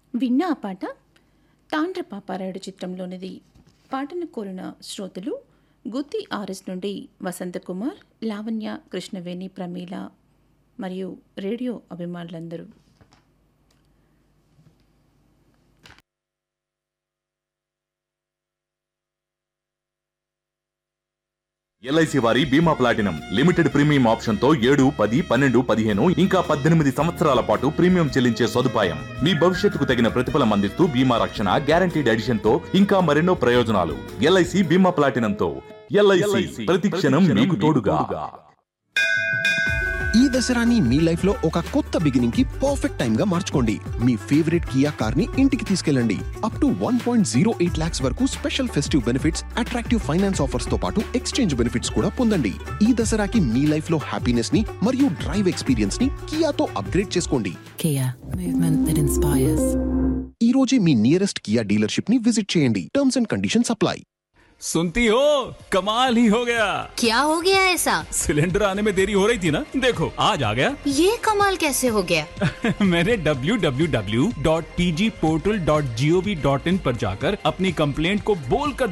విన్న ఆ పాట తాండ్ర పాపారాయుడు చిత్రంలోనిది పాటను కోరిన శ్రోతలు గుత్తి ఆర్ఎస్ నుండి వసంతకుమార్ లావణ్య కృష్ణవేణి ప్రమీల మరియు రేడియో అభిమానులందరూ ఎల్ఐసి వారి బీమా ప్లాటినం లిమిటెడ్ ప్రీమియం ఆప్షన్ తో ఏడు పది పన్నెండు పదిహేను ఇంకా పద్దెనిమిది సంవత్సరాల పాటు ప్రీమియం చెల్లించే సదుపాయం మీ భవిష్యత్తుకు తగిన ప్రతిఫలం అందిస్తూ బీమా రక్షణ గ్యారంటీడ్ ఎడిషన్ తో ఇంకా మరెన్నో ప్రయోజనాలు ఎల్ఐసి బీమా ప్లాటినం తో ఎల్ఐసి ప్రతి క్షణం మీకు తోడుగా ఈ దసరాని మీ లైఫ్ లో ఒక కొత్త బిగినింగ్ కి పర్ఫెక్ట్ టైం గా మార్చుకోండి మీ ఫేవరెట్ కియా కార్ ని ఇంటికి తీసుకెళ్ళండి up to one point zero eight lakhs వరకు special festive benefits attractive finance offers తో పాటు ఎక్స్చేంజ్ బెనిఫిట్స్ కూడా పొందండి ఈ దసరాకి మీ లైఫ్ లో హ్యాపీనెస్ ని మరియు డ్రైవ్ ఎక్స్పీరియన్స్ ని కియాతో అప్గ్రేడ్ చేసుకోండి Kia, movement that inspires. ఈ రోజే మీ నియరెస్ట్ కియా డీలర్షిప్ ని విజిట్ చేయండి టర్మ్స్ అండ్ కండిషన్స్ అప్లై सुनती हो कमाल ही हो गया क्या हो गया ऐसा सिलेंडर आने में देरी हो रही थी ना देखो आज आ गया ये कमाल कैसे हो गया मैंने www.pgportal.gov.in पर जाकर अपनी कंप्लेंट को बोलकर